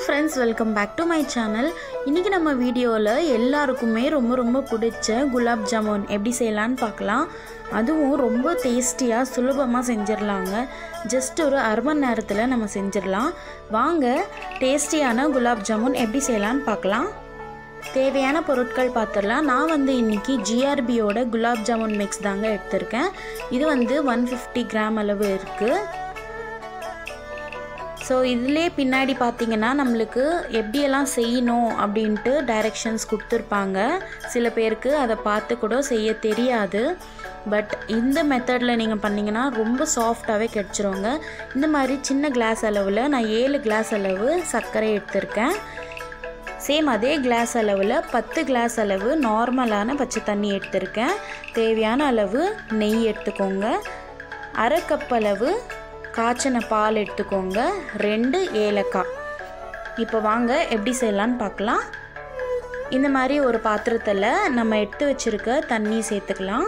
friends welcome back to my channel இன்றைக்கி நம்ம வீடியோவில் எல்லாருக்குமே ரொம்ப ரொம்ப பிடிச்ச குலாப் ஜாமுன் எப்படி செய்யலான்னு பார்க்கலாம் அதுவும் ரொம்ப டேஸ்டியாக சுலபமாக செஞ்சிடலாங்க ஜஸ்ட் ஒரு அரை மணி நேரத்தில் நம்ம செஞ்சிடலாம் வாங்க டேஸ்டியான குலாப் ஜாமுன் எப்படி செய்யலான்னு பார்க்கலாம் தேவையான பொருட்கள் பார்த்துடலாம் நான் வந்து இன்றைக்கி ஜிஆர்பியோட குலாப் ஜாமுன் மிக்ஸ் தாங்க எடுத்திருக்கேன் இது வந்து ஒன் ஃபிஃப்டி கிராம் அளவு இருக்குது ஸோ இதிலே பின்னாடி பார்த்தீங்கன்னா நம்மளுக்கு எப்படியெல்லாம் செய்யணும் அப்படின்ட்டு டைரெக்ஷன்ஸ் கொடுத்துருப்பாங்க சில பேருக்கு அதை பார்த்து கூட செய்ய தெரியாது பட் இந்த மெத்தடில் நீங்கள் பண்ணிங்கன்னா ரொம்ப சாஃப்டாகவே கிடச்சிருங்க இந்த மாதிரி சின்ன கிளாஸ் அளவில் நான் ஏழு கிளாஸ் அளவு சர்க்கரை எடுத்திருக்கேன் சேம் அதே கிளாஸ் அளவில் பத்து கிளாஸ் அளவு நார்மலான பச்சை தண்ணி எடுத்திருக்கேன் தேவையான அளவு நெய் எடுத்துக்கோங்க அரை கப் அளவு காய்ச்சின பால் எடுத்துக்கோங்க ரெண்டு ஏலக்காய் இப்போ வாங்க எப்படி செய்யலான்னு பார்க்கலாம் இந்த மாதிரி ஒரு பாத்திரத்தில் நம்ம எடுத்து வச்சுருக்க தண்ணி சேர்த்துக்கலாம்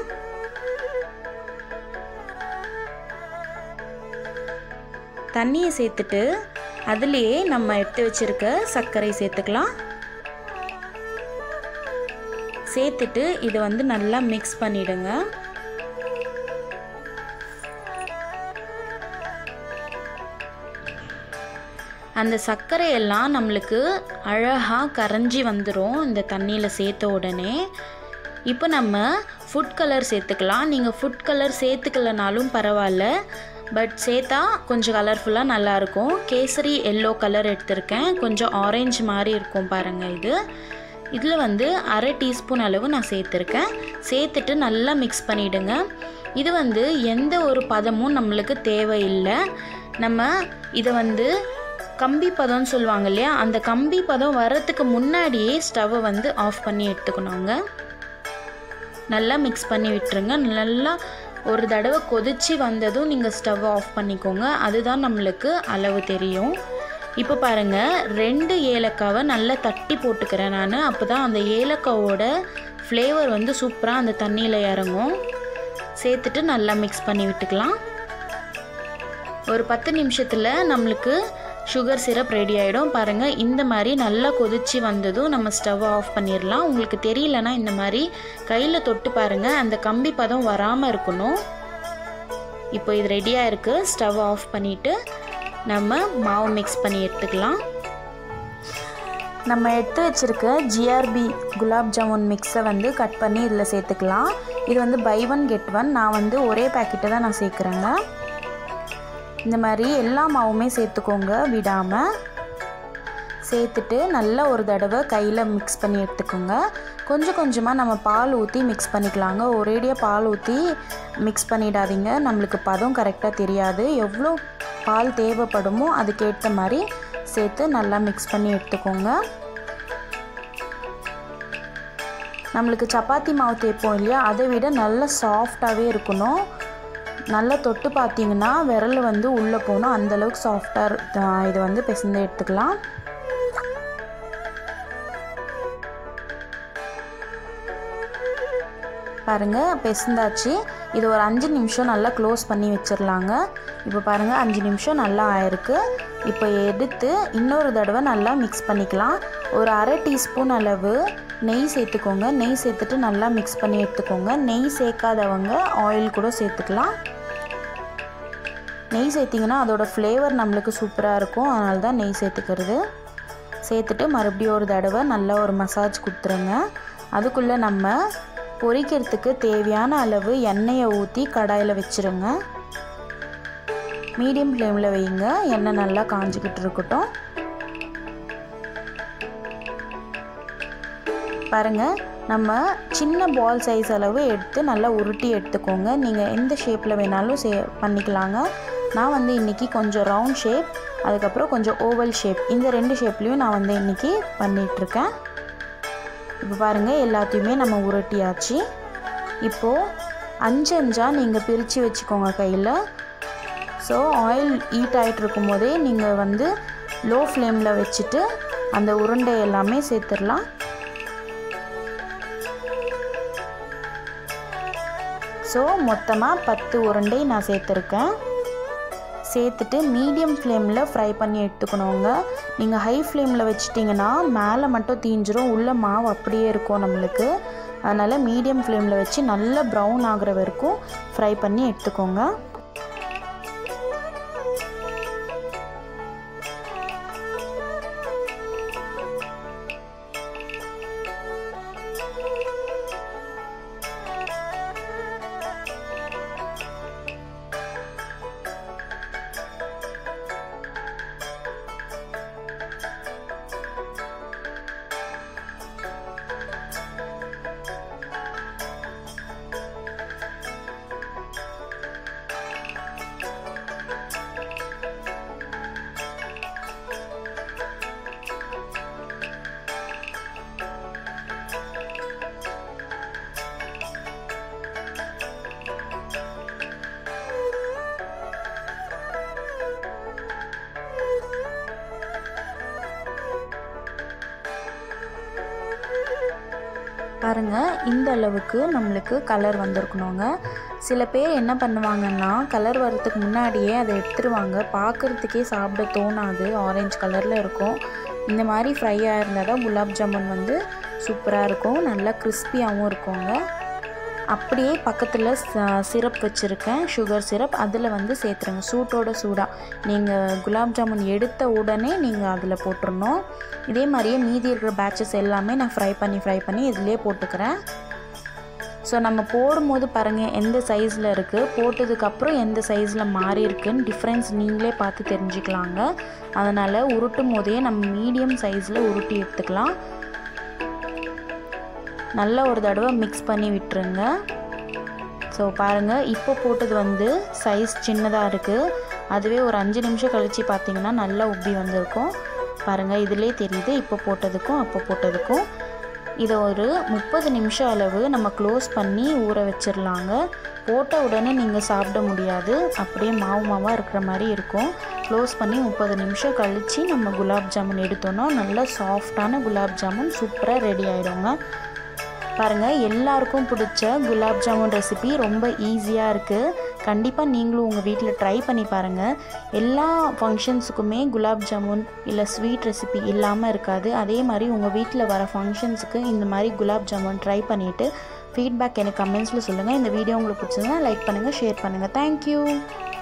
தண்ணியை சேர்த்துட்டு அதுலேயே நம்ம எடுத்து வச்சுருக்க சர்க்கரை சேர்த்துக்கலாம் சேர்த்துட்டு இதை வந்து நல்லா மிக்ஸ் பண்ணிவிடுங்க அந்த சர்க்கரையெல்லாம் நம்மளுக்கு அழகாக கரைஞ்சி வந்துடும் இந்த தண்ணியில் சேர்த்த உடனே இப்போ நம்ம ஃபுட் கலர் சேர்த்துக்கலாம் நீங்கள் ஃபுட் கலர் சேர்த்துக்கலனாலும் பரவாயில்ல பட் சேர்த்தா கொஞ்சம் கலர்ஃபுல்லாக நல்லாயிருக்கும் கேசரி எல்லோ கலர் எடுத்திருக்கேன் கொஞ்சம் ஆரஞ்சு மாதிரி இருக்கும் பாருங்கள் இது இதில் வந்து அரை டீஸ்பூன் அளவு நான் சேர்த்துருக்கேன் சேர்த்துட்டு நல்லா மிக்ஸ் பண்ணிவிடுங்க இது வந்து எந்த ஒரு பதமும் நம்மளுக்கு தேவையில்லை நம்ம இதை வந்து கம்பி பதம்னு சொல்லுவாங்க இல்லையா அந்த கம்பி பதம் வர்றதுக்கு முன்னாடியே ஸ்டவ்வை வந்து ஆஃப் பண்ணி எடுத்துக்கணுங்க நல்லா மிக்ஸ் பண்ணி விட்டுருங்க நல்லா ஒரு தடவை கொதிச்சு வந்ததும் நீங்கள் ஸ்டவ் ஆஃப் பண்ணிக்கோங்க அதுதான் நம்மளுக்கு அளவு தெரியும் இப்போ பாருங்கள் ரெண்டு ஏலக்காவை நல்லா தட்டி போட்டுக்கிறேன் நான் அப்போ தான் அந்த ஏலக்காவோட ஃப்ளேவர் வந்து சூப்பராக அந்த தண்ணியில் இறங்கும் சேர்த்துட்டு நல்லா மிக்ஸ் பண்ணி விட்டுக்கலாம் ஒரு பத்து நிமிஷத்தில் நம்மளுக்கு சுகர் சிரப் ரெடி ஆகிடும் பாருங்கள் இந்த மாதிரி நல்லா கொதிச்சு வந்ததும் நம்ம ஸ்டவ் ஆஃப் பண்ணிடலாம் உங்களுக்கு தெரியலனா இந்த மாதிரி கையில் தொட்டு பாருங்கள் அந்த கம்பி பதம் வராமல் இருக்கணும் இப்போ இது ரெடியாக இருக்குது ஸ்டவ் ஆஃப் பண்ணிவிட்டு நம்ம மாவு மிக்ஸ் பண்ணி எடுத்துக்கலாம் நம்ம எடுத்து வச்சுருக்க ஜிஆர்பி குலாப் ஜாமுன் மிக்ஸை வந்து கட் பண்ணி இதில் சேர்த்துக்கலாம் இது வந்து பை ஒன் கெட் ஒன் நான் வந்து ஒரே பேக்கெட்டை தான் நான் சேர்க்குறேங்க இந்த மாதிரி எல்லா மாவுமே சேர்த்துக்கோங்க விடாமல் சேர்த்துட்டு நல்லா ஒரு தடவை கையில் மிக்ஸ் பண்ணி எடுத்துக்கோங்க கொஞ்சம் கொஞ்சமாக நம்ம பால் ஊற்றி மிக்ஸ் பண்ணிக்கலாங்க ஒரேடியாக பால் ஊற்றி மிக்ஸ் பண்ணிடாதீங்க நம்மளுக்கு பதம் கரெக்டாக தெரியாது எவ்வளோ பால் தேவைப்படுமோ அதுக்கேற்ற மாதிரி சேர்த்து நல்லா மிக்ஸ் பண்ணி எடுத்துக்கோங்க நம்மளுக்கு சப்பாத்தி மாவு தேய்ப்போம் இல்லையா அதை விட நல்லா சாஃப்டாகவே இருக்கணும் நல்லா தொட்டு பார்த்தீங்கன்னா விரல் வந்து உள்ளே போகணும் அந்தளவுக்கு சாஃப்டாக இதை வந்து பிசைந்து எடுத்துக்கலாம் பாருங்கள் பெசந்தாச்சு இது ஒரு அஞ்சு நிமிஷம் நல்லா க்ளோஸ் பண்ணி வச்சிடலாங்க இப்போ பாருங்கள் அஞ்சு நிமிஷம் நல்லா ஆயிருக்கு இப்போ எடுத்து இன்னொரு தடவை நல்லா மிக்ஸ் பண்ணிக்கலாம் ஒரு அரை டீஸ்பூன் அளவு நெய் சேர்த்துக்கோங்க நெய் சேர்த்துட்டு நல்லா மிக்ஸ் பண்ணி எடுத்துக்கோங்க நெய் சேர்க்காதவங்க ஆயில் கூட சேர்த்துக்கலாம் நெய் சேர்த்திங்கன்னா அதோடய ஃப்ளேவர் நம்மளுக்கு சூப்பராக இருக்கும் அதனால தான் நெய் சேர்த்துக்கிறது சேர்த்துட்டு மறுபடியும் ஒரு தடவை நல்லா ஒரு மசாஜ் கொடுத்துருங்க அதுக்குள்ளே நம்ம பொரிக்கிறதுக்கு தேவையான அளவு எண்ணெயை ஊற்றி கடாயில் வச்சுருங்க மீடியம் ஃப்ளேமில் வைங்க எண்ணெய் நல்லா காஞ்சிக்கிட்டு இருக்கட்டும் பாருங்கள் நம்ம சின்ன பால் சைஸ் அளவு எடுத்து நல்லா உருட்டி எடுத்துக்கோங்க நீங்கள் எந்த ஷேப்பில் வேணாலும் சே பண்ணிக்கலாங்க நான் வந்து இன்றைக்கி கொஞ்சம் ரவுண்ட் ஷேப் அதுக்கப்புறம் கொஞ்சம் ஓவல் ஷேப் இந்த ரெண்டு ஷேப்லேயும் நான் வந்து இன்றைக்கி பண்ணிகிட்ருக்கேன் இப்போ பாருங்கள் எல்லாத்தையுமே நம்ம உருட்டியாச்சு இப்போது அஞ்சு அஞ்சாக நீங்கள் பிரித்து வச்சுக்கோங்க கையில் ஸோ ஆயில் ஹீட் ஆகிட்டு இருக்கும் போதே நீங்கள் வந்து லோ ஃப்ளேமில் வச்சுட்டு அந்த உருண்டை எல்லாமே சேர்த்துடலாம் ஸோ மொத்தமாக பத்து உருண்டை நான் சேர்த்துருக்கேன் சேர்த்துட்டு மீடியம் ஃப்ளேமில் ஃப்ரை பண்ணி எடுத்துக்கணுங்க நீங்கள் ஹை ஃப்ளேமில் வச்சிட்டிங்கன்னா மேலே மட்டும் தீஞ்சிரும் உள்ள மாவு அப்படியே இருக்கும் நம்மளுக்கு அதனால் மீடியம் ஃப்ளேமில் வச்சு நல்லா ப்ரௌன் ஆகிற வரைக்கும் ஃப்ரை பண்ணி எடுத்துக்கோங்க பாருங்கள் இந்த அளவுக்கு நம்மளுக்கு கலர் வந்திருக்கணுங்க சில பேர் என்ன பண்ணுவாங்கன்னா கலர் வர்றதுக்கு முன்னாடியே அதை எடுத்துருவாங்க பார்க்குறதுக்கே சாப்பிட தோணாது ஆரஞ்சு கலரில் இருக்கும் இந்த மாதிரி ஃப்ரையாக இருந்தால் தான் குலாப் ஜாமுன் வந்து சூப்பராக இருக்கும் நல்லா கிறிஸ்பியாகவும் இருக்குங்க அப்படியே பக்கத்தில் சிரப் வச்சுருக்கேன் சுகர் சிரப் அதில் வந்து சேர்த்துருங்க சூட்டோட சூடாக நீங்கள் குலாப் ஜாமுன் எடுத்த உடனே நீங்கள் அதில் போட்டுருணும் இதே மாதிரியே மீதி இருக்கிற பேட்சஸ் எல்லாமே நான் ஃப்ரை பண்ணி ஃப்ரை பண்ணி இதிலே போட்டுக்கிறேன் ஸோ நம்ம போடும்போது பாருங்கள் எந்த சைஸில் இருக்குது போட்டதுக்கப்புறம் எந்த சைஸில் மாறி இருக்குன்னு டிஃப்ரென்ஸ் நீங்களே பார்த்து தெரிஞ்சுக்கலாங்க அதனால் உருட்டும் போதே நம்ம மீடியம் சைஸில் உருட்டி எடுத்துக்கலாம் நல்லா ஒரு தடவை மிக்ஸ் பண்ணி விட்டுருங்க ஸோ பாருங்கள் இப்போ போட்டது வந்து சைஸ் சின்னதாக இருக்குது அதுவே ஒரு அஞ்சு நிமிஷம் கழித்து பார்த்தீங்கன்னா நல்லா உப்பி வந்திருக்கும் பாருங்கள் இதிலே தெரியுது இப்போ போட்டதுக்கும் அப்போ போட்டதுக்கும் இதை ஒரு முப்பது நிமிஷம் அளவு நம்ம க்ளோஸ் பண்ணி ஊற வச்சிடலாங்க போட்ட உடனே நீங்கள் சாப்பிட முடியாது அப்படியே மாவு மாவாக இருக்கிற மாதிரி இருக்கும் க்ளோஸ் பண்ணி முப்பது நிமிஷம் கழித்து நம்ம குலாப் ஜாமுன் எடுத்தோன்னா நல்லா சாஃப்டான குலாப் ஜாமுன் சூப்பராக ரெடி ஆகிடுங்க பாருங்கள் எல்லாருக்கும் பிடிச்ச குலாப் ஜாமுன் ரெசிபி ரொம்ப ஈஸியாக இருக்குது கண்டிப்பாக நீங்களும் உங்கள் வீட்டில் ட்ரை பண்ணி பாருங்கள் எல்லா ஃபங்க்ஷன்ஸுக்குமே குலாப் ஜாமுன் இல்லை ஸ்வீட் ரெசிபி இல்லாமல் இருக்காது அதே மாதிரி உங்கள் வீட்டில் வர ஃபங்க்ஷன்ஸுக்கு இந்த மாதிரி குலாப் ஜாமுன் ட்ரை பண்ணிவிட்டு ஃபீட்பேக் எனக்கு கமெண்ட்ஸில் சொல்லுங்கள் இந்த வீடியோ உங்களுக்கு பிடிச்சதுன்னா லைக் பண்ணுங்கள் ஷேர் பண்ணுங்கள் தேங்க்யூ